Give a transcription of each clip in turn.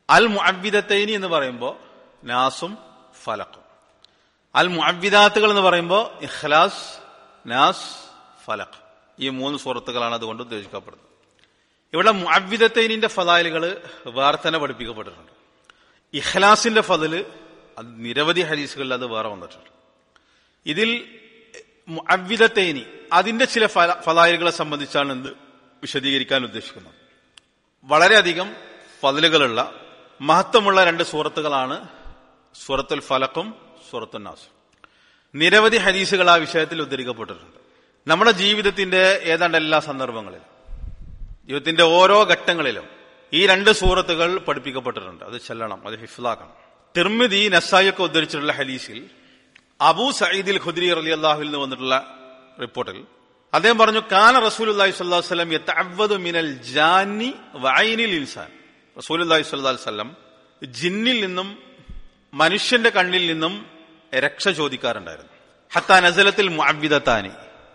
അൽ മുഅവ്വിദത്തൈനി എന്ന് പറയുമ്പോൾ നാസും ഫലക്കും അൽ മുഅവ്വിദാത്തുകൾ എന്ന് പറയുമ്പോൾ ഇഖ്ലാസ് നാസ് ഫലഖ് ഈ മൂന്ന് സൂറത്തുകളാണ് അതുകൊണ്ട് ഉദ്ദേശിക്കപ്പെടുന്നത് ഇവിടെ മുഅവ്വിദത്തൈനിന്റെ ഫലാലുകൾ വേറെ തന്നെ പഠിപ്പിക്കപ്പെട്ടിട്ടുണ്ട് ഇഖ്ലാസിന്റെ ഫതില് അത് നിരവധി ഹരീസുകളിൽ അത് വേറെ വന്നിട്ടുണ്ട് ഇതിൽ മുഅവ്വിദത്തൈനി അതിന്റെ ചില ഫല- ഫലാലുകളെ സംബന്ധിച്ചാണ് എന്ത് വിശദീകരിക്കാൻ ഉദ്ദേശിക്കുന്നത് വളരെയധികം ഫതിലുകളുള്ള മഹത്വമുള്ള രണ്ട് സൂറത്തുകളാണ് സൂറത്തുൽ ഫലക്കും സൂറത്തുൽ നാസും നിരവധി ഹദീസുകൾ ആ വിഷയത്തിൽ ഉദ്ധരിക്കപ്പെട്ടിട്ടുണ്ട് നമ്മുടെ ജീവിതത്തിന്റെ ഏതാണ്ട് എല്ലാ സന്ദർഭങ്ങളിലും ജീവിതത്തിന്റെ ഓരോ ഘട്ടങ്ങളിലും ഈ രണ്ട് സൂറത്തുകൾ പഠിപ്പിക്കപ്പെട്ടിട്ടുണ്ട് അത് ചെല്ലണം അത് ഹിഫ്ലാക്കണം തിർമിതി നസായൊക്കെ ഉദ്ധരിച്ചിട്ടുള്ള ഹദീസിൽ അബൂ സയ്യിദിൽ ഖുദ്രി അലി അള്ളാഹുവിൽ നിന്ന് വന്നിട്ടുള്ള റിപ്പോർട്ടിൽ അദ്ദേഹം പറഞ്ഞു കാന റസൂൽ അള്ളാഹി സ്വല്ലാ വസ്ലം യത്തഅവ്വദു മിനൽ ജാനി വൈനിൽ ഇൻസാൻ റസൂൽ അള്ളാഹി സ്വല്ലാ വസ്ലം ജിന്നിൽ നിന്നും മനുഷ്യന്റെ കണ്ണിൽ നിന്നും രക്ഷ ചോദിക്കാറുണ്ടായിരുന്നു ഹത്താ നസലത്തിൽ മുഅവ്വിദത്താനി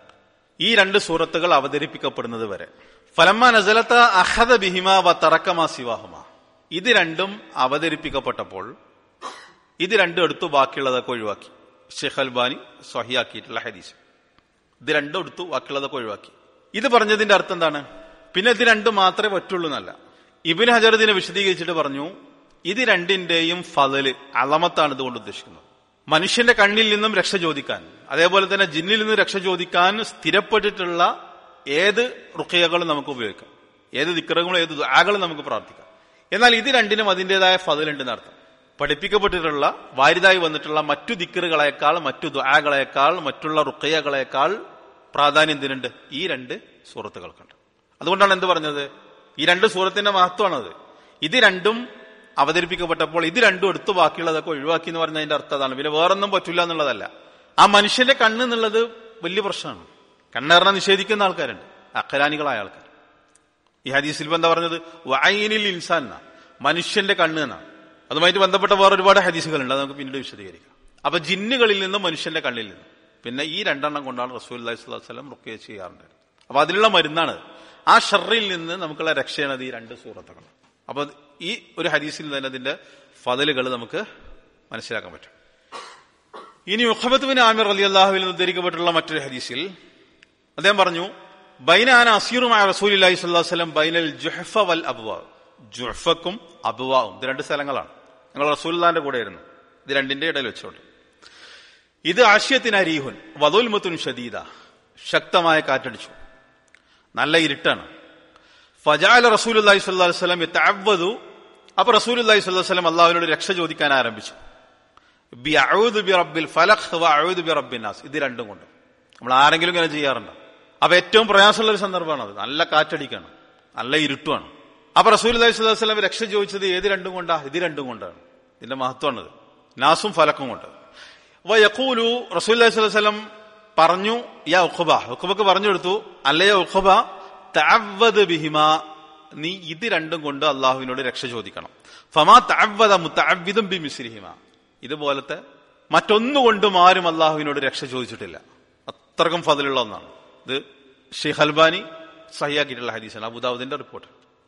ഈ രണ്ട് സൂറത്തുകൾ അവതരിപ്പിക്കപ്പെടുന്നത് വരെ ഫലമ്മ നസലത്ത അഹദ ബിഹിമ വ തറക്കമാ സിവാഹുമ ഇത് രണ്ടും അവതരിപ്പിക്കപ്പെട്ടപ്പോൾ ഇത് രണ്ടും എടുത്തു ബാക്കിയുള്ളതൊക്കെ ഒഴിവാക്കി ഷെയ്ഖ് അൽബാനി സ്വഹിയാക്കിയിട്ടുള്ള ഹദീസ് ഇത് രണ്ടും എടുത്തു ബാക്കിയുള്ളതൊക്കെ ഒഴിവാക്കി ഇത് പറഞ്ഞതിന്റെ അർത്ഥം എന്താണ് പിന്നെ ഇത് രണ്ടും മാത്രമേ പറ്റുള്ളൂ എന്നല്ല ഇബിൻ ഹജർ ഇതിനെ വിശദീകരിച്ചിട്ട് പറഞ്ഞു ഇത് രണ്ടിന്റെയും ഫതല് അളമത്താണ് ഇതുകൊണ്ട് ഉദ്ദേശിക്കുന്നത് മനുഷ്യന്റെ കണ്ണിൽ നിന്നും രക്ഷ ചോദിക്കാൻ അതേപോലെ തന്നെ ജിന്നിൽ നിന്നും രക്ഷ ചോദിക്കാൻ സ്ഥിരപ്പെട്ടിട്ടുള്ള ഏത് റുഖയകളും നമുക്ക് ഉപയോഗിക്കാം ഏത് ദിക്കറകളും ഏത് ദുആകളും നമുക്ക് പ്രാർത്ഥിക്കാം എന്നാൽ ഇത് രണ്ടിനും അതിൻ്റെതായ ഫതലുണ്ടെന്ന് അർത്ഥം പഠിപ്പിക്കപ്പെട്ടിട്ടുള്ള വാരിതായി വന്നിട്ടുള്ള മറ്റു ദിക്കറുകളെക്കാൾ മറ്റു ദുആകളെക്കാൾ മറ്റുള്ള റുഖയകളെക്കാൾ പ്രാധാന്യം എന്തിനുണ്ട് ഈ രണ്ട് സൂറത്തുകൾക്കുണ്ട് അതുകൊണ്ടാണ് എന്ത് പറഞ്ഞത് ഈ രണ്ട് സൂറത്തിന്റെ മഹത്വമാണത് ഇത് രണ്ടും അവതരിപ്പിക്കപ്പെട്ടപ്പോൾ ഇത് രണ്ടും എടുത്തു ബാക്കിയുള്ളതൊക്കെ ഒഴിവാക്കി എന്ന് പറഞ്ഞ അതിന്റെ അർത്ഥം അതാണ് പിന്നെ വേറൊന്നും പറ്റില്ല എന്നുള്ളതല്ല ആ മനുഷ്യന്റെ കണ്ണ് എന്നുള്ളത് വലിയ പ്രശ്നമാണ് കണ്ണേറിനെ നിഷേധിക്കുന്ന ആൾക്കാരുണ്ട് അക്കരാനികളായ ആൾക്കാർ ഈ ഹദീസിൽ ഇപ്പൊ എന്താ പറഞ്ഞത് വൈനിൽ ഇൻസാൻ എന്നാ മനുഷ്യന്റെ കണ്ണ് എന്നാണ് അതുമായിട്ട് ബന്ധപ്പെട്ട വേറെ ഒരുപാട് ഹദീസുകളുണ്ട് അത് നമുക്ക് പിന്നീട് വിശദീകരിക്കാം അപ്പൊ ജിന്നുകളിൽ നിന്നും മനുഷ്യന്റെ കണ്ണിൽ നിന്നും പിന്നെ ഈ രണ്ടെണ്ണം കൊണ്ടാണ് റസൂൽ അലൈഹി സ്വലം റുക്കിയ ചെയ്യാറുണ്ട് അപ്പൊ അതിലുള്ള മരുന്നാണ് ആ ഷറിൽ നിന്ന് നമുക്കുള്ള രക്ഷയാണ് ഈ രണ്ട് സൂറത്തുകൾ അപ്പൊ ഈ ഒരു ഹദീസിൽ തന്നെ അതിന്റെ ഫതലുകൾ നമുക്ക് മനസ്സിലാക്കാൻ പറ്റും ഇനി മുഹമ്മദ് ബിൻ ആമിർ അലി അള്ളാഹുവിൽ നിന്ന് ഉദ്ധരിക്കപ്പെട്ടുള്ള മറ്റൊരു ഹദീസിൽ അദ്ദേഹം പറഞ്ഞു ബൈനാന അസീറുമായ റസൂലി സ്വല്ലല്ലാഹു വസല്ലം ബൈനൽ ജുഹഫ വൽ അബ്വാ ജുഹഫക്കും അബ്വാവും ഇത് രണ്ട് സ്ഥലങ്ങളാണ് ഞങ്ങൾ റസൂലിന്റെ കൂടെയായിരുന്നു ഇത് രണ്ടിന്റെ ഇടയിൽ വെച്ചോണ്ട് ഇത് ആശയത്തിന് അരീഹുൻ വധുൽമത്തുൻ ഷദീദ ശക്തമായ കാറ്റടിച്ചു നല്ല ഇരുട്ടാണ് ഫജാല റസൂൽ അള്ളഹി സ്വല്ലാ വസ്ലം എത്തവതു അപ്പൊ റസൂൽ അള്ളഹി സ്വല്ലാ വസ്ലം അള്ളാഹുവിനോട് രക്ഷ ചോദിക്കാൻ ആരംഭിച്ചു ബി അഊദ് ബി റബ്ബിൽ ഫലഖ് വ അഊദ് ബി റബ്ബിൻ നാസ് ഇത് രണ്ടും കൊണ്ട് നമ്മൾ ആരെങ്കിലും ഇങ്ങനെ ചെയ്യാറുണ്ട് അപ്പൊ ഏറ്റവും പ്രയാസമുള്ള ഒരു സന്ദർഭമാണ് അത് നല്ല കാറ്റടിക്കാണ് നല്ല ഇരുട്ടുമാണ് അപ്പൊ റസൂൽ അലൈഹി സ്വലാഹു വസ്ലം രക്ഷ ചോദിച്ചത് ഏത് രണ്ടും കൊണ്ടാ ഇത് രണ്ടും കൊണ്ടാണ് ഇതിന്റെ മഹത്വമാണത് നാസും ഫലക്കും കൊണ്ട് വ യഖൂലു റസൂൽ അലൈഹി സ്വലാഹു വസ്ലം പറഞ്ഞു യാ ഉഖബ ഉഖബക്ക് പറഞ്ഞു കൊടുത്തു അല്ലയോ ഉഖബ തഅവ്വദ് ബിഹിമ നീ ഇത് രണ്ടും കൊണ്ട് അള്ളാഹുവിനോട് രക്ഷ ചോദിക്കണം ഫമാ തഅവ്വദ മുതഅവ്വിദും ബി മിസ്രിഹിമ ഇതുപോലത്തെ മറ്റൊന്നുകൊണ്ടും ആരും അള്ളാഹുവിനോട് രക്ഷ ചോദിച്ചിട്ടില്ല അത്രക്കും ഫതിലുള്ള ഒന്നാണ് ഇത് ഷെയ്ഖ് അൽബാനി സഹിയാക്കിയിട്ടുള്ള ഹദീസാണ് അബുദാബുദിന്റെ റിപ്പോർട്ട്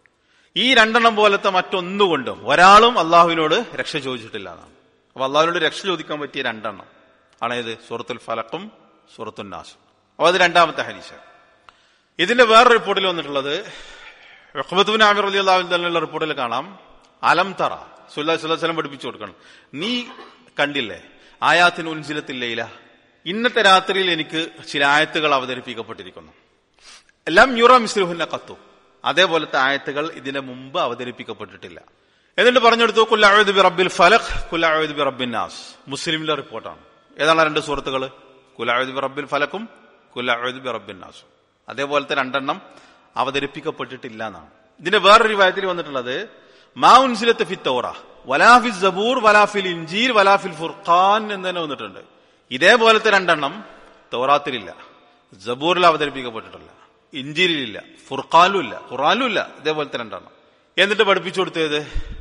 ഈ രണ്ടെണ്ണം പോലത്തെ മറ്റൊന്നുകൊണ്ടും ഒരാളും അള്ളാഹുവിനോട് രക്ഷ ചോദിച്ചിട്ടില്ല എന്നാണ് അപ്പൊ അള്ളാഹുവിനോട് രക്ഷ ചോദിക്കാൻ പറ്റിയ രണ്ടെണ്ണം ആണേത് സൂറത്തുൽ ഫലക്കും സൂറത്തുൽ നാസും അപ്പൊ അത് രണ്ടാമത്തെ ഹദീസ് ഇതിന്റെ വേറെ റിപ്പോർട്ടിൽ വന്നിട്ടുള്ളത് റഹ്മത്തുബിൻ ആമിർ അലി അള്ളാഹുലുള്ള റിപ്പോർട്ടിൽ കാണാം അലം തറ സുല്ലാ സുല്ലാസ്ലം പഠിപ്പിച്ചു കൊടുക്കണം നീ കണ്ടില്ലേ ആയാത്തിന് ഉൻസിലത്തില്ലേയില്ല ഇന്നത്തെ രാത്രിയിൽ എനിക്ക് ചില ആയത്തുകൾ അവതരിപ്പിക്കപ്പെട്ടിരിക്കുന്നു എല്ലാം യുറ മിസ്ലുഹുന്ന കത്തു അതേപോലത്തെ ആയത്തുകൾ ഇതിന് മുമ്പ് അവതരിപ്പിക്കപ്പെട്ടിട്ടില്ല എന്നിട്ട് പറഞ്ഞെടുത്തു കുല്ലാഴുദ് ബി റബ്ബിൽ ഫലഖ് കുല്ലാഴുദ് ബി റബ്ബിൻ നാസ് മുസ്ലിമിലെ റിപ്പോർട്ടാണ് ഏതാണ് രണ്ട് സുഹൃത്തുക്കൾ കുല്ലാഴുദ് ബി റബ്ബിൽ ഫലക്കും കുല്ലാഴുദ് ബി റബ്ബിൻ നാസും അതേപോലത്തെ രണ്ടെണ്ണം അവതരിപ്പിക്കപ്പെട്ടിട്ടില്ല എന്നാണ് ഇതിന്റെ വേറൊരു കാര്യത്തിൽ വന്നിട്ടുള്ളത് മാ ഉൻസിലത്ത് ഫി തൗറ വലാഫിൽ സബൂർ വലാഫിൽ ഇഞ്ചീർ വലാഫിൽ ഫുർഖാൻ എന്ന് തന്നെ വന്നിട്ടുണ്ട് ഇതേപോലത്തെ രണ്ടെണ്ണം തൗറാത്തിലില്ല ജബൂറിൽ അവതരിപ്പിക്കപ്പെട്ടിട്ടില്ല ഇഞ്ചിരിലില്ല ഫുർഖാനിലും ഇല്ല ഖുറാനിലും ഇല്ല ഇതേപോലത്തെ രണ്ടെണ്ണം എന്നിട്ട് പഠിപ്പിച്ചു കൊടുത്തത്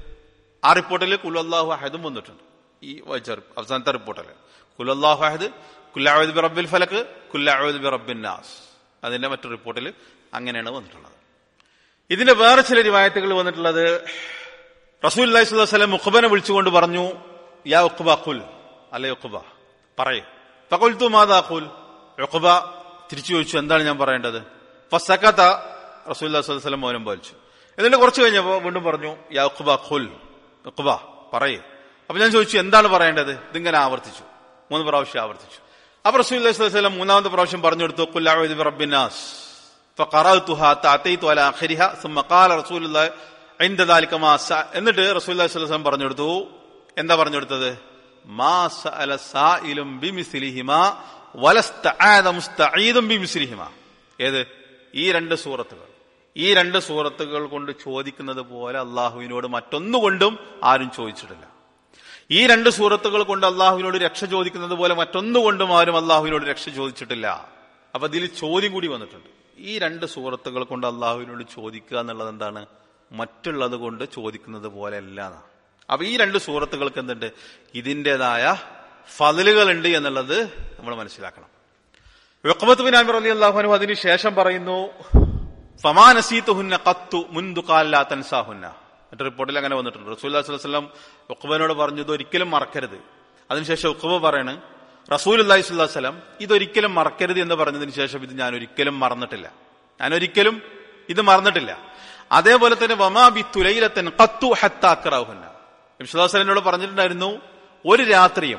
ആ റിപ്പോർട്ടിൽ കുലല്ലാഹു അഹദും വന്നിട്ടുണ്ട് ഈ വായിച്ച അവസാനത്തെ റിപ്പോർട്ടിൽ കുലല്ലാഹു അഹദ് കുല്ലാവദ് ബി റബ്ബിൽ ഫലക്ക് കുല്ലാവദ് ബി റബ്ബിൻ നാസ് അതിന്റെ മറ്റു റിപ്പോർട്ടിൽ അങ്ങനെയാണ് വന്നിട്ടുള്ളത് ഇതിന്റെ വേറെ ചില റിവായത്തുകൾ വന്നിട്ടുള്ളത് റസൂൽ അലൈഹി സ്വലം മുഖബനെ വിളിച്ചുകൊണ്ട് പറഞ്ഞു യാ ഉഖബ ഖുൽ അല്ലെ ഉഖബ പറയേ ഫഖുൽതു മാദാ ഖുൽ ഉഖബ തിരിച്ചു ചോദിച്ചു എന്താണ് ഞാൻ പറയേണ്ടത് ഫസക്കത റസൂൽ അലൈഹി സ്വലം മൗനം പാലിച്ചു എന്നിട്ട് കുറച്ച് കഴിഞ്ഞപ്പോ വീണ്ടും പറഞ്ഞു യാ ഉഖബ ഖുൽ ഉഖബ പറയേ അപ്പൊ ഞാൻ ചോദിച്ചു എന്താണ് പറയേണ്ടത് ഇതിങ്ങനെ ആവർത്തിച്ചു മൂന്ന് പ്രാവശ്യം ആവർത്തിച്ചു അപ്പൊ റസൂൽ അലൈഹി സ്വലം മൂന്നാമത്തെ പ്രാവശ്യം പറഞ്ഞു കൊടുത്തു കുല്ലാഹു റബ്ബിനാസ് فقرأتها تعطيت على آخرها ثم قال رسول الله عند ذلك ما سأ- എന്നിട്ട് റസൂൽ വസല്ലം പറഞ്ഞു കൊടുത്തു എന്താ പറഞ്ഞു കൊടുത്തത് മാ സഅല സായിലും ബിമിസ്ലിഹിമാ വലസ്തആദ മുസ്തഈദും ബിമിസ്ലിഹിമാ ഏത് ഈ രണ്ട് സൂറത്തുകൾ ഈ രണ്ട് സൂറത്തുകൾ കൊണ്ട് ചോദിക്കുന്നത് പോലെ അള്ളാഹുവിനോട് മറ്റൊന്നുകൊണ്ടും ആരും ചോദിച്ചിട്ടില്ല ഈ രണ്ട് സൂറത്തുകൾ കൊണ്ട് അള്ളാഹുവിനോട് രക്ഷ ചോദിക്കുന്നത് പോലെ മറ്റൊന്നുകൊണ്ടും ആരും അള്ളാഹുവിനോട് രക്ഷ ചോദിച്ചിട്ടില്ല അപ്പൊ ഇതിൽ ചോദ്യം കൂടി വന്നിട്ടുണ്ട് ഈ രണ്ട് സൂറത്തുകൾ കൊണ്ട് അള്ളാഹുവിനോട് ചോദിക്കുക എന്നുള്ളത് എന്താണ് മറ്റുള്ളത് കൊണ്ട് ചോദിക്കുന്നത് പോലെ അല്ല എന്നാ. അപ്പൊ ഈ രണ്ട് സൂറത്തുകൾക്ക് എന്തുണ്ട് ഇതിൻ്റെതായ ഫതിലുകളുണ്ട് എന്നുള്ളത് നമ്മൾ മനസ്സിലാക്കണം വെക്കമത്ത് ബിൻ ആമിർ അലി അള്ളാഹുനു അതിന് ശേഷം പറയുന്നു ഫമാനസീത്തുഹുന്ന കത്തു മുൻതു കാലാ തൻസാഹുന്ന മറ്റു റിപ്പോർട്ടിൽ അങ്ങനെ വന്നിട്ടുണ്ട് റസൂൽ വസ്ലം ഉഖബനോട് പറഞ്ഞു ഇത് ഒരിക്കലും മറക്കരുത് അതിനുശേഷം ഉഖബ പറയാണ് റസൂൽ അള്ളാഹി സ്വല്ലം ഇതൊരിക്കലും മറക്കരുത് എന്ന് പറഞ്ഞതിന് ശേഷം ഇത് ഞാൻ ഒരിക്കലും മറന്നിട്ടില്ല ഞാൻ ഒരിക്കലും ഇത് മറന്നിട്ടില്ല അതേപോലെ തന്നെ വമാ ബി തുലൈലത്തൻ കത്തു ഹത്താക്കറാഹുന്ന വിശ്വാസനോട് പറഞ്ഞിട്ടുണ്ടായിരുന്നു ഒരു രാത്രിയും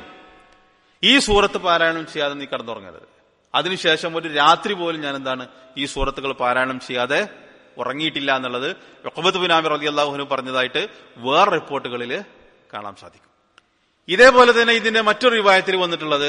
ഈ സൂറത്ത് പാരായണം ചെയ്യാതെ നീ കടന്നുറങ്ങരുത് അതിനുശേഷം ഒരു രാത്രി പോലും ഞാൻ എന്താണ് ഈ സൂറത്തുകൾ പാരായണം ചെയ്യാതെ ഉറങ്ങിയിട്ടില്ല എന്നുള്ളത് ഒക്കബത്ത് ബിൻ ആമിർ അലി അള്ളാഹുനു പറഞ്ഞതായിട്ട് വേറെ റിപ്പോർട്ടുകളിൽ കാണാൻ സാധിക്കും ഇതേപോലെ തന്നെ ഇതിന്റെ മറ്റൊരു റിവായത്തിൽ വന്നിട്ടുള്ളത്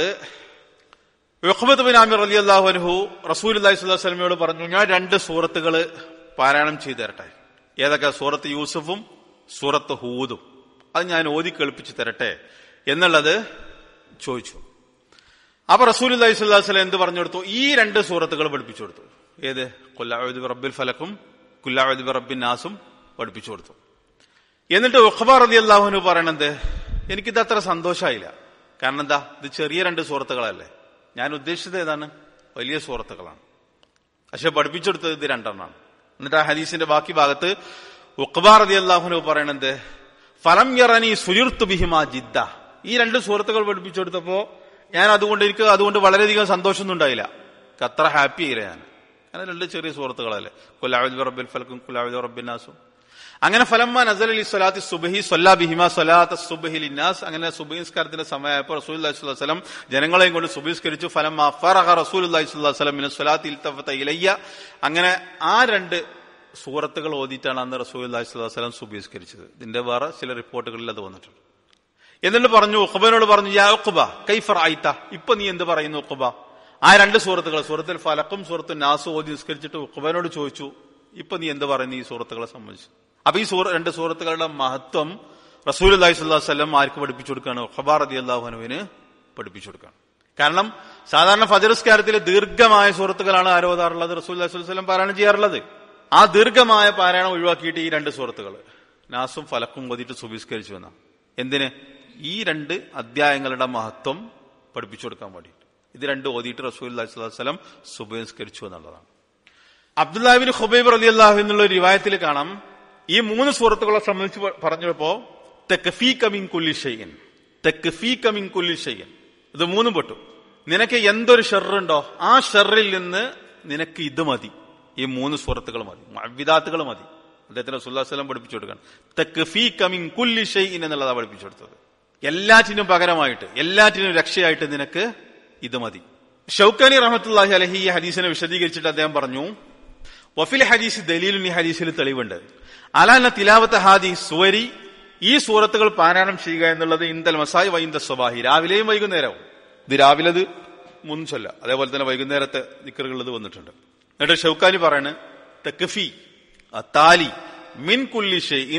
യൊഹബത്ത് ബിൻ ആമിർ അലി അള്ളാഹുനഹു റസൂൽ അള്ളഹി സ്വല്ലാ സ്വലമയോട് പറഞ്ഞു ഞാൻ രണ്ട് സൂറത്തുകൾ പാരായണം ചെയ്തു തരട്ടെ ഏതൊക്കെ സൂറത്ത് യൂസുഫും സൂറത്ത് ഹൂദും അത് ഞാൻ ഓതി കേൾപ്പിച്ചു തരട്ടെ എന്നുള്ളത് ചോദിച്ചു അപ്പൊ റസൂൽ അലൈഹി സ്വല്ലാ വസ്ലം എന്ത് പറഞ്ഞു കൊടുത്തു ഈ രണ്ട് സൂറത്തുകൾ പഠിപ്പിച്ചു കൊടുത്തു ഏത് കുല്ലാവദ് റബ്ബിൽ ഫലക്കും കുല്ലാവദ് റബ്ബിൻ നാസും പഠിപ്പിച്ചു കൊടുത്തു എന്നിട്ട് ഉഖബാർ അലി അള്ളാഹുനു പറയണത് എനിക്കിത് അത്ര സന്തോഷമായില്ല കാരണം എന്താ ഇത് ചെറിയ രണ്ട് സുഹൃത്തുക്കളല്ലേ ഞാൻ ഉദ്ദേശിച്ചത് ഏതാണ് വലിയ സുഹൃത്തുക്കളാണ് പക്ഷെ പഠിപ്പിച്ചെടുത്തത് ഇത് രണ്ടെണ്ണമാണ് എന്നിട്ട് ആ ഹദീസിന്റെ ബാക്കി ഭാഗത്ത് ഉഖബാർ അലി അള്ളാഹുനു പറയണത് ഫലം യറനി സുയുർത്തു ബിഹിമ ജിദ്ദ ഈ രണ്ട് സുഹൃത്തുക്കൾ പഠിപ്പിച്ചെടുത്തപ്പോ ഞാൻ അതുകൊണ്ട് എനിക്ക് അതുകൊണ്ട് വളരെയധികം സന്തോഷമൊന്നും ഉണ്ടായില്ല എനിക്ക് അത്ര ഹാപ്പി ആയില്ല ഞാൻ അങ്ങനെ രണ്ട് ചെറിയ സുഹൃത്തുക്കളല്ലേ കുലാവിദ് റബ്ബിൽ ഫലക്കും കുലാവിദ് റബ്ബിൻ നാസും അങ്ങനെ ഫലമ്മ നസൽ അലി സ്വലാത്തി സുബഹി സൊല്ലാ ബിഹിമ സൊലാത്ത സുബഹി ലിന്നാസ് അങ്ങനെ സുബഹിസ്കാരത്തിന്റെ സമയമായപ്പോൾ റസൂൽ അലൈഹി സ്വലം ജനങ്ങളെയും കൊണ്ട് സുബഹിസ്കരിച്ചു ഫലമ്മ ഫറഹ റസൂൽ അലൈഹി സ്വലം സ്വലാത്തി ഇൽത്തഫത്ത ഇലയ്യ അങ്ങനെ ആ രണ്ട് സൂറത്തുകൾ ഓതിയിട്ടാണ് അന്ന് റസൂൽ അലൈഹി സ്വലം സുബഹിസ്കരിച്ചത് ഇതിന്റെ വേറെ ചില റിപ്പോർട്ടുകളിൽ അത് വന്നിട്ടുണ്ട് എന്നിട്ട് പറഞ്ഞു ഉഖബനോട് പറഞ്ഞു യാ ഉഖബ കൈഫർ ആയിത്ത ഇപ്പൊ നീ എന്ത് പറയുന്നു ഉഖബ ആ രണ്ട് സൂറത്തുകൾ സൂറത്തിൽ ഫലക്കും സൂറത്ത് നാസും ഓതി നിസ്കരിച്ചിട്ട് ഉഖബനോട് ചോദിച്ചു ഇപ്പൊ നീ എന്ത് പറയുന്നു ഈ സൂറത്തുകളെ സംബന്ധിച്ച് അപ്പൊ ഈ സൂറ രണ്ട് സൂറത്തുകളുടെ മഹത്വം റസൂൽ അലൈഹി സ്വല്ലാ വല്ലം ആർക്ക് പഠിപ്പിച്ചു കൊടുക്കുകയാണ് ഖബാർ അതി അള്ളാഹുനുവിന് പഠിപ്പിച്ചു കൊടുക്കുകയാണ് കാരണം സാധാരണ ഫജറുസ്കാരത്തിലെ ദീർഘമായ സൂറത്തുകളാണ് ആരോധാറുള്ളത് റസൂൽ അലൈഹി സ്വലം പാരായണം ചെയ്യാറുള്ളത് ആ ദീർഘമായ പാരായണം ഒഴിവാക്കിയിട്ട് ഈ രണ്ട് സൂറത്തുകൾ നാസും ഫലക്കും ഓതിയിട്ട് സുബിസ്കരിച്ചു എന്ന എന്തിന് ഈ രണ്ട് അധ്യായങ്ങളുടെ മഹത്വം പഠിപ്പിച്ചു കൊടുക്കാൻ വേണ്ടിയിട്ട് ഇത് രണ്ട് ഓതിയിട്ട് റസൂൽ അലൈഹി സ്വലം സുബഹിസ്കരിച്ചു എന്നുള്ളതാണ് അബ്ദുല്ലാഹിബിൻ ഖുബൈബ് റലി അള്ളാഹു എന്നുള്ള ഒരു റിവായത്തിൽ കാണാം ഈ മൂന്ന് സൂറത്തുകളെ സംബന്ധിച്ച് പ- പറഞ്ഞപ്പോ തെക്കഫീ കമിൻ കുല്ലി ഷെയ്യൻ തെക്കഫീ കമിൻ കുല്ലി ഷെയ്യൻ ഇത് മൂന്നും പെട്ടു നിനക്ക് എന്തൊരു ഷെറുണ്ടോ ആ ഷെറിൽ നിന്ന് നിനക്ക് ഇത് മതി ഈ മൂന്ന് സൂറത്തുകൾ മതി വിദാത്തുകൾ മതി അദ്ദേഹത്തിന് സുല്ലാസ്ലം പഠിപ്പിച്ചു കൊടുക്കണം തെക്കഫീ കമിൻ കുല്ലി ഷെയ്യൻ എന്നുള്ളതാണ് പഠിപ്പിച്ചു കൊടുത്തത് എല്ലാറ്റിനും പകരമായിട്ട് എല്ലാറ്റിനും രക്ഷയായിട്ട് നിനക്ക് ഇത് മതി ഷൗക്കാനി റഹമത്തുല്ലാഹി അലഹി ഈ ഹദീസിനെ വിശദീകരിച്ചിട്ട് അദ്ദേഹം പറഞ്ഞു വഫിൽ ഹദീസ് ദലീലും ഈ ഹദീസിൽ തെളിവുണ്ട് അലാന തിലാവത്ത് ഹാദി സുവരി ഈ സൂറത്തുകൾ പാരായണം ചെയ്യുക എന്നുള്ളത് ഇന്ദൽ മസായി വൈന്ദ സ്വബാഹി രാവിലെയും വൈകുന്നേരവും ഇത് രാവിലെ അത് മൂന്ന് ചൊല്ല അതേപോലെ തന്നെ വൈകുന്നേരത്തെ ദിക്കറുകൾ ഇത് വന്നിട്ടുണ്ട് എന്നിട്ട് ഷൗക്കാനി പറയാണ് തെക്കഫി താലി മിൻ കുല്ലി ഷൈഇൻ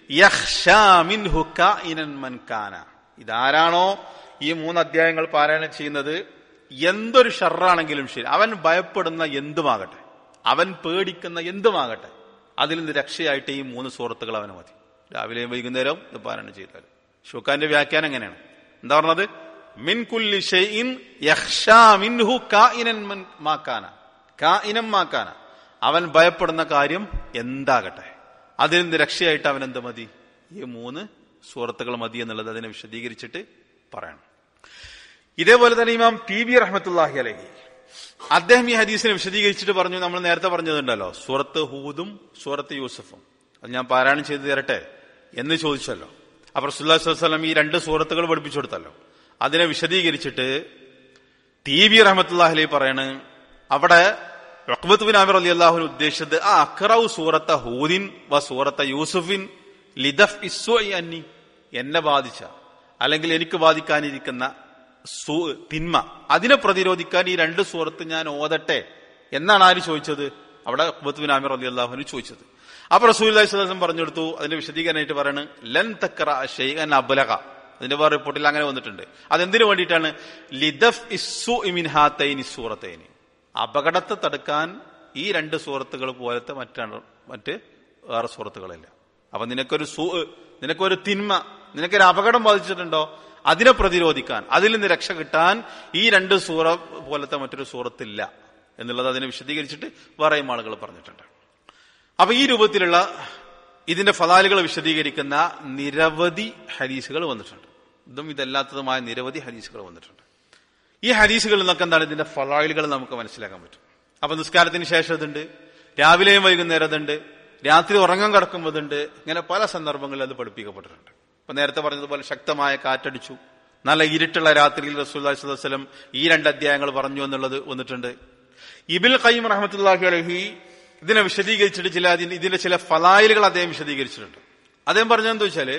യഖ്ശാ മിൻഹു കാഇനൻ മൻ കാന ഇതാരാണോ ഈ മൂന്ന് അധ്യായങ്ങൾ പാരായണം ചെയ്യുന്നത് എന്തൊരു ഷർറാണെങ്കിലും ശരി അവൻ ഭയപ്പെടുന്ന എന്തുമാകട്ടെ അവൻ പേടിക്കുന്ന എന്തുമാകട്ടെ അതിൽ നിന്ന് രക്ഷയായിട്ട് ഈ മൂന്ന് സുഹൃത്തുക്കൾ അവന് മതി രാവിലെയും വൈകുന്നേരവും ഇത് പാരായണം ചെയ്താൽ ഷുക്കാന്റെ വ്യാഖ്യാനം എങ്ങനെയാണ് എന്താ പറഞ്ഞത് മിൻ കുല്ലി ഷൈഇൻ യഖ്ശാ മിൻഹു കാഇനൻ മൻ മാക്കാന കാഇനം മാക്കാന അവൻ ഭയപ്പെടുന്ന കാര്യം എന്താകട്ടെ അതിൽ നിന്ന് രക്ഷയായിട്ട് അവൻ എന്ത് മതി ഈ മൂന്ന് സൂറത്തുകൾ മതി എന്നുള്ളത് അതിനെ വിശദീകരിച്ചിട്ട് പറയണം ഇതേപോലെ തന്നെ ഇമാം ടി ബി റഹ്മത്തുല്ലാഹി അലഹി അദ്ദേഹം ഈ ഹദീസിനെ വിശദീകരിച്ചിട്ട് പറഞ്ഞു നമ്മൾ നേരത്തെ പറഞ്ഞതുണ്ടല്ലോ സൂറത്ത് ഹൂദും സൂറത്ത് യൂസഫും അത് ഞാൻ പാരായണം ചെയ്തു തരട്ടെ എന്ന് ചോദിച്ചല്ലോ അപ്പൊ റസുല്ലാസ്ലം ഈ രണ്ട് സൂറത്തുകൾ പഠിപ്പിച്ചു കൊടുത്തല്ലോ അതിനെ വിശദീകരിച്ചിട്ട് ടി ബി റഹ്മത്തുല്ലാഹി അലൈഹി പറയാണ് അവിടെ റഹ്മത്ത് ബിൻ ആമിർ അലി അള്ളാഹുവിന് ഉദ്ദേശിച്ചത് ആ അഖറൌ സൂറത്ത ഹൂദിൻ വ സൂറത്ത യൂസുഫിൻ ലിദഫ് ഇസ്വ അന്നി എന്നെ ബാധിച്ച അല്ലെങ്കിൽ എനിക്ക് ബാധിക്കാനിരിക്കുന്ന സു തിന്മ അതിനെ പ്രതിരോധിക്കാൻ ഈ രണ്ട് സൂറത്ത് ഞാൻ ഓതട്ടെ എന്നാണ് ആര് ചോദിച്ചത് അവിടെ അക്ബത്ത് ബിൻ ആമിർ അലി അള്ളാഹുവിന് ചോദിച്ചത് അപ്പൊ റസൂൽ സ്വലം പറഞ്ഞെടുത്തു അതിന്റെ വിശദീകരണമായിട്ട് പറയാണ് ലൻ തക്കറ ഷെയ്ഖൻ അബലക അതിന്റെ വേറെ റിപ്പോർട്ടിൽ അങ്ങനെ വന്നിട്ടുണ്ട് അതെന്തിനു വേണ്ടിയിട്ടാണ് ലിദഫ് ഇസ്സു ഇമിൻഹാത്തൈനി സൂറത്തൈനി അപകടത്തെ തടുക്കാൻ ഈ രണ്ട് സൂറത്തുകൾ പോലത്തെ മറ്റാണ് മറ്റ് വേറെ സൂറത്തുകളില്ല അപ്പൊ നിനക്കൊരു സൂ നിനക്കൊരു തിന്മ നിനക്കൊരു അപകടം ബാധിച്ചിട്ടുണ്ടോ അതിനെ പ്രതിരോധിക്കാൻ അതിൽ നിന്ന് രക്ഷ കിട്ടാൻ ഈ രണ്ട് സൂറ പോലത്തെ മറ്റൊരു സൂറത്തില്ല എന്നുള്ളത് അതിനെ വിശദീകരിച്ചിട്ട് വേറെയും ആളുകൾ പറഞ്ഞിട്ടുണ്ട് അപ്പൊ ഈ രൂപത്തിലുള്ള ഇതിന്റെ ഫലാലുകൾ വിശദീകരിക്കുന്ന നിരവധി ഹരീസുകൾ വന്നിട്ടുണ്ട് ഇതും ഇതല്ലാത്തതുമായ നിരവധി ഹരീസുകൾ വന്നിട്ടുണ്ട് ഈ ഹരീസുകളിൽ നിന്നൊക്കെ എന്താണ് ഇതിന്റെ ഫലാലുകൾ നമുക്ക് മനസ്സിലാക്കാൻ പറ്റും അപ്പൊ നിസ്കാരത്തിന് ശേഷം ഇതുണ്ട് രാവിലെയും വൈകുന്നേരം അതുണ്ട് രാത്രി ഉറങ്ങാൻ കിടക്കുമ്പോഴുണ്ട് ഇങ്ങനെ പല സന്ദർഭങ്ങളിൽ അത് പഠിപ്പിക്കപ്പെട്ടിട്ടുണ്ട് ഇപ്പൊ നേരത്തെ പറഞ്ഞതുപോലെ ശക്തമായ കാറ്റടിച്ചു നല്ല ഇരുട്ടുള്ള രാത്രിയിൽ റസൂല്ലി സ്വലം ഈ രണ്ട് അധ്യായങ്ങൾ പറഞ്ഞു എന്നുള്ളത് വന്നിട്ടുണ്ട് ഇബിൽ ഖയ്യം റഹമത്തുല്ലാഹി അലഹി ഇതിനെ വിശദീകരിച്ചിട്ട് ചില ഇതിന്റെ ചില ഫലായിലുകൾ അദ്ദേഹം വിശദീകരിച്ചിട്ടുണ്ട് അദ്ദേഹം പറഞ്ഞതെന്ന് വെച്ചാല്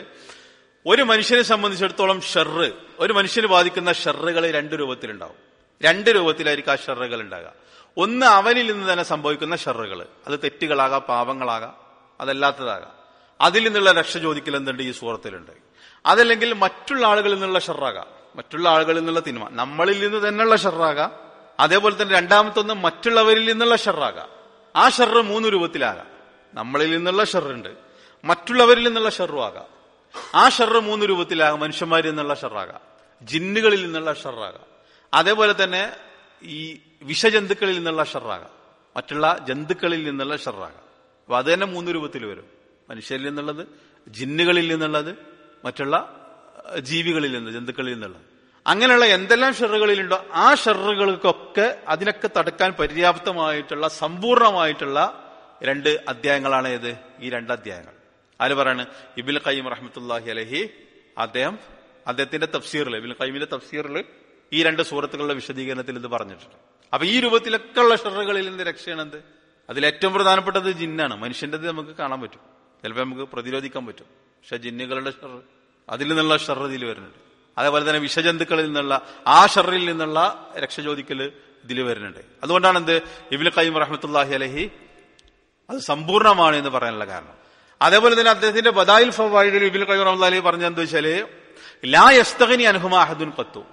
ഒരു മനുഷ്യനെ സംബന്ധിച്ചിടത്തോളം ഷെറ് ഒരു മനുഷ്യന് ബാധിക്കുന്ന ഷെറുകൾ രണ്ട് രൂപത്തിലുണ്ടാവും രണ്ട് രൂപത്തിലായിരിക്കും ആ ഷെറുകൾ ഉണ്ടാകുക ഒന്ന് അവനിൽ നിന്ന് തന്നെ സംഭവിക്കുന്ന ഷെറുകൾ അത് തെറ്റുകളാകാം പാപങ്ങളാകാം അതല്ലാത്തതാകാം അതിൽ നിന്നുള്ള രക്ഷ ചോദിക്കൽ എന്തുണ്ട് ഈ സൂറത്തിലുണ്ട് അതല്ലെങ്കിൽ മറ്റുള്ള ആളുകളിൽ നിന്നുള്ള ഷെറാകാം മറ്റുള്ള ആളുകളിൽ നിന്നുള്ള തിന്മ നമ്മളിൽ നിന്ന് തന്നെയുള്ള ഷെറാകാം അതേപോലെ തന്നെ രണ്ടാമത്തൊന്ന് മറ്റുള്ളവരിൽ നിന്നുള്ള ഷെറാകാം ആ ഷെറ് മൂന്ന് രൂപത്തിലാകാം നമ്മളിൽ നിന്നുള്ള ഷെറുണ്ട് മറ്റുള്ളവരിൽ നിന്നുള്ള ഷെറുവാകാം ആ ഷെറ് മൂന്ന് രൂപത്തിലാകാം മനുഷ്യന്മാരിൽ നിന്നുള്ള ഷെറാകാം ജിന്നുകളിൽ നിന്നുള്ള ഷെറാകാം അതേപോലെ തന്നെ ഈ വിഷജന്തുക്കളിൽ നിന്നുള്ള ഷെറാകാം മറ്റുള്ള ജന്തുക്കളിൽ നിന്നുള്ള ഷെറാകാം അപ്പൊ അത് തന്നെ മൂന്ന് രൂപത്തിൽ വരും മനുഷ്യരിൽ നിന്നുള്ളത് ജിന്നുകളിൽ നിന്നുള്ളത് മറ്റുള്ള ജീവികളിൽ നിന്ന് ജന്തുക്കളിൽ നിന്നുള്ളത് അങ്ങനെയുള്ള എന്തെല്ലാം ഷെറുകളിലുണ്ടോ ആ ഷെറുകൾക്കൊക്കെ അതിനൊക്കെ തടുക്കാൻ പര്യാപ്തമായിട്ടുള്ള സമ്പൂർണമായിട്ടുള്ള രണ്ട് അധ്യായങ്ങളാണ് ഏത് ഈ രണ്ട് അധ്യായങ്ങൾ ആര് പറയാണ് ഇബിൽ ഖയ്യം റഹ്മത്തുല്ലാഹി അലഹി അദ്ദേഹം അദ്ദേഹത്തിന്റെ തഫ്സീറിൽ ഇബിൽ ഖയ്യമിന്റെ തഫ്സീറിൽ ഈ രണ്ട് സൂറത്തുകളുടെ വിശദീകരണത്തിൽ ഇത് പറഞ്ഞിട്ടുണ്ട് അപ്പൊ ഈ രൂപത്തിലൊക്കെ ഉള്ള ഷെറുകളിൽ നിന്ന് രക്ഷയാണെന്ത് അതിൽ ഏറ്റവും പ്രധാനപ്പെട്ടത് ജിന്നാണ് മനുഷ്യന്റേത് നമുക്ക് കാണാൻ പറ്റും ചിലപ്പോൾ നമുക്ക് പ്രതിരോധിക്കാൻ പറ്റും പക്ഷെ ജിന്നുകളുടെ ഷെറ് അതിൽ നിന്നുള്ള ഷെറ് ഇതിൽ വരുന്നുണ്ട് അതേപോലെ തന്നെ വിഷജന്തുക്കളിൽ നിന്നുള്ള ആ ഷെറിൽ നിന്നുള്ള രക്ഷ ചോദിക്കല് ഇതിൽ വരുന്നുണ്ട് അതുകൊണ്ടാണ് എന്ത് ഇബിൽ ഖയ്യം റഹ്മത്തുല്ലാഹി അലഹി അത് സമ്പൂർണ്ണമാണ് എന്ന് പറയാനുള്ള കാരണം അതേപോലെ തന്നെ അദ്ദേഹത്തിന്റെ ബദായിൽ ഫവായിഡിൽ ഇബിൽ ഖയ്യം റഹ്മത്തുല്ലാഹി പറഞ്ഞെന്ത് വെച്ചാല് ലാ യസ്തഗനി അനുഹുമ അഹദുൻ ഖത്തു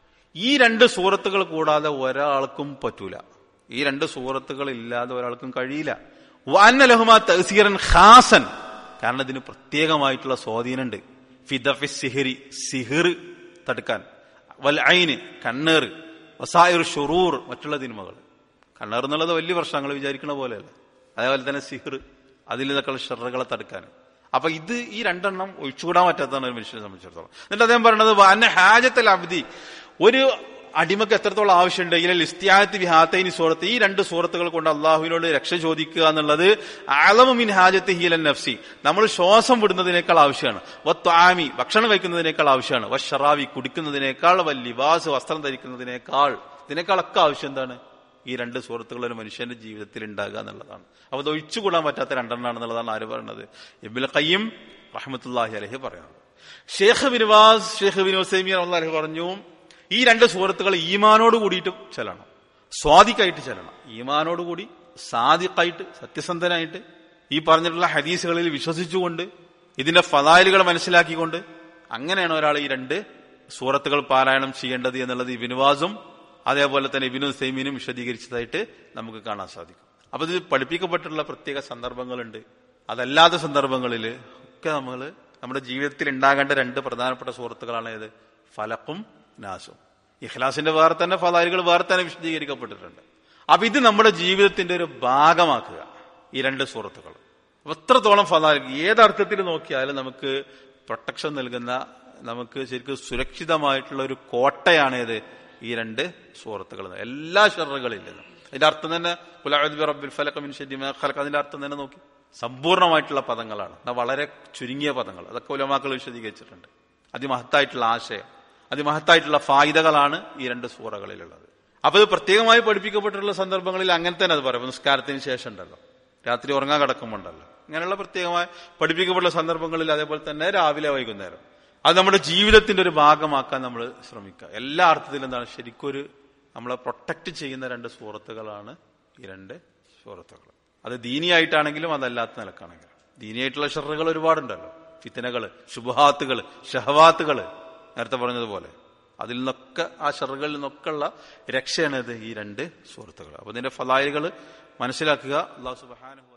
ഈ രണ്ട് സൂറത്തുകൾ കൂടാതെ ഒരാൾക്കും പറ്റൂല ഈ രണ്ട് സൂറത്തുകൾ ഇല്ലാതെ ഒരാൾക്കും കഴിയില്ല വന്ന ലഹുമ തഹസീറൻ ഖാസൻ കാരണം ഇതിന് പ്രത്യേകമായിട്ടുള്ള സ്വാധീനമുണ്ട് ഫിദഫി സിഹിറി സിഹിർ തടുക്കാൻ വൽ ഐന് കണ്ണേർ വസായിർ ഷുറൂർ മറ്റുള്ള തിന്മകൾ കണ്ണേർ എന്നുള്ളത് വലിയ പ്രശ്നങ്ങൾ വിചാരിക്കണ പോലെയല്ല അതേപോലെ തന്നെ സിഹിർ അതിൽ നിന്നൊക്കെയുള്ള ഷെറുകളെ തടുക്കാൻ അപ്പൊ ഇത് ഈ രണ്ടെണ്ണം ഒഴിച്ചുകൂടാൻ പറ്റാത്തതാണ് ഒരു മനുഷ്യനെ സംബന്ധിച്ചിടത്തോളം എന്നിട്ട് അദ്ദേഹം പറയുന്നത് അന്നെ ഹാജത്തൽ അബ്ദി ഒരു അടിമക്ക് എത്രത്തോളം ആവശ്യമുണ്ട് ഇതിൽ ഇസ്തിയാത്ത് വിഹാത്തൈനി സൂറത്ത് ഈ രണ്ട് സൂറത്തുകൾ കൊണ്ട് അള്ളാഹുവിനോട് രക്ഷ ചോദിക്കുക എന്നുള്ളത് അളമിൻ ഹാജത്ത് ഹീലൻ നഫ്സി നമ്മൾ ശ്വാസം വിടുന്നതിനേക്കാൾ ആവശ്യമാണ് വത്വാമി ഭക്ഷണം കഴിക്കുന്നതിനേക്കാൾ ആവശ്യമാണ് വഷറാവി കുടിക്കുന്നതിനേക്കാൾ വല്ലിവാസ് വസ്ത്രം ധരിക്കുന്നതിനേക്കാൾ ഇതിനേക്കാളൊക്കെ ആവശ്യം എന്താണ് ഈ രണ്ട് സുഹൃത്തുക്കൾ ഒരു മനുഷ്യന്റെ ജീവിതത്തിൽ ഉണ്ടാകുക എന്നുള്ളതാണ് അപ്പൊ അത് ഒഴിച്ചുകൂടാൻ പറ്റാത്ത രണ്ടെണ്ണാണെന്നുള്ളതാണ് ആര് പറയുന്നത് ഇബിൽ ഖയ്യം റഹ്മത്തുല്ലാഹി അലഹി പറയുന്നത് ഷേഖ് ബിൻവാസ് ഷേഖ് ബിൻ ഹുസൈമിയർ അലഹി പറഞ്ഞു ഈ രണ്ട് സുഹൃത്തുക്കൾ ഈമാനോട് കൂടിയിട്ട് ചെല്ലണം സ്വാദിക്കായിട്ട് ചെല്ലണം ഈമാനോട് കൂടി സാദിക്കായിട്ട് സത്യസന്ധനായിട്ട് ഈ പറഞ്ഞിട്ടുള്ള ഹദീസുകളിൽ വിശ്വസിച്ചുകൊണ്ട് ഇതിന്റെ ഫലാലുകൾ മനസ്സിലാക്കിക്കൊണ്ട് അങ്ങനെയാണ് ഒരാൾ ഈ രണ്ട് സൂറത്തുകൾ പാരായണം ചെയ്യേണ്ടത് എന്നുള്ളത് ഇബിനുവാസും അതേപോലെ തന്നെ ഇബിനു സൈമീനും വിശദീകരിച്ചതായിട്ട് നമുക്ക് കാണാൻ സാധിക്കും അപ്പൊ ഇത് പഠിപ്പിക്കപ്പെട്ടിട്ടുള്ള പ്രത്യേക സന്ദർഭങ്ങളുണ്ട് അതല്ലാത്ത സന്ദർഭങ്ങളിൽ ഒക്കെ നമ്മൾ നമ്മുടെ ജീവിതത്തിൽ ഉണ്ടാകേണ്ട രണ്ട് പ്രധാനപ്പെട്ട സുഹൃത്തുക്കളാണ് ഏത് ഫലക്കും നാസും ഇഖ്ലാസിന്റെ വേറെ തന്നെ ഫലാലുകൾ വേറെ തന്നെ വിശദീകരിക്കപ്പെട്ടിട്ടുണ്ട് അപ്പൊ ഇത് നമ്മുടെ ജീവിതത്തിന്റെ ഒരു ഭാഗമാക്കുക ഈ രണ്ട് സുഹൃത്തുക്കൾ അപ്പൊ എത്രത്തോളം ഫലാൽ ഏതർത്ഥത്തിൽ നോക്കിയാലും നമുക്ക് പ്രൊട്ടക്ഷൻ നൽകുന്ന നമുക്ക് ശരിക്കും സുരക്ഷിതമായിട്ടുള്ള ഒരു കോട്ടയാണേത് ഈ രണ്ട് സൂറത്തുകൾ എല്ലാ ഷെറുകളിൽ നിന്നും അതിന്റെ അർത്ഥം തന്നെ കുലാബി റബ്ബിൽ ഫലക മിൻ ഷദ്ദി മാ ഖലഖ അതിന്റെ അർത്ഥം തന്നെ നോക്കി സമ്പൂർണ്ണമായിട്ടുള്ള പദങ്ങളാണ് എന്നാ വളരെ ചുരുങ്ങിയ പദങ്ങൾ അതൊക്കെ ഉലമാക്കൾ വിശദീകരിച്ചിട്ടുണ്ട് അതിമഹത്തായിട്ടുള്ള ആശയം അതിമഹത്തായിട്ടുള്ള ഫായിദകളാണ് ഈ രണ്ട് സൂറകളിലുള്ളത് അപ്പൊ ഇത് പ്രത്യേകമായി പഠിപ്പിക്കപ്പെട്ടിട്ടുള്ള സന്ദർഭങ്ങളിൽ അങ്ങനെ തന്നെ അത് പറയും നിസ്കാരത്തിന് ശേഷം ഉണ്ടല്ലോ രാത്രി ഉറങ്ങാൻ കിടക്കുമ്പോണ്ടല്ലോ ഇങ്ങനെയുള്ള പ്രത്യേകമായി പഠിപ്പിക്കപ്പെട്ട സന്ദർഭങ്ങളിൽ അതേപോലെ തന്നെ രാവിലെ വൈകുന്നേരം അത് നമ്മുടെ ജീവിതത്തിന്റെ ഒരു ഭാഗമാക്കാൻ നമ്മൾ ശ്രമിക്കുക എല്ലാ അർത്ഥത്തിലും എന്താണ് ശരിക്കൊരു നമ്മളെ പ്രൊട്ടക്ട് ചെയ്യുന്ന രണ്ട് സുഹൃത്തുക്കളാണ് ഈ രണ്ട് സുഹൃത്തുക്കൾ അത് ദീനിയായിട്ടാണെങ്കിലും അതല്ലാത്ത നിലക്കാണെങ്കിലും ദീനിയായിട്ടുള്ള ഷെറുകൾ ഒരുപാടുണ്ടല്ലോ ഫിത്തനകള് ശുഭഹാത്തുകള് ഷഹവാത്തുകള് നേരത്തെ പറഞ്ഞതുപോലെ അതിൽ നിന്നൊക്കെ ആ ഷെറുകളിൽ നിന്നൊക്കെ ഉള്ള രക്ഷയാണ് ഇത് ഈ രണ്ട് സുഹൃത്തുക്കൾ അപ്പൊ ഇതിന്റെ ഫലായികൾ മനസ്സിലാക്കുക അള്ളാഹു സുബാനുഭവ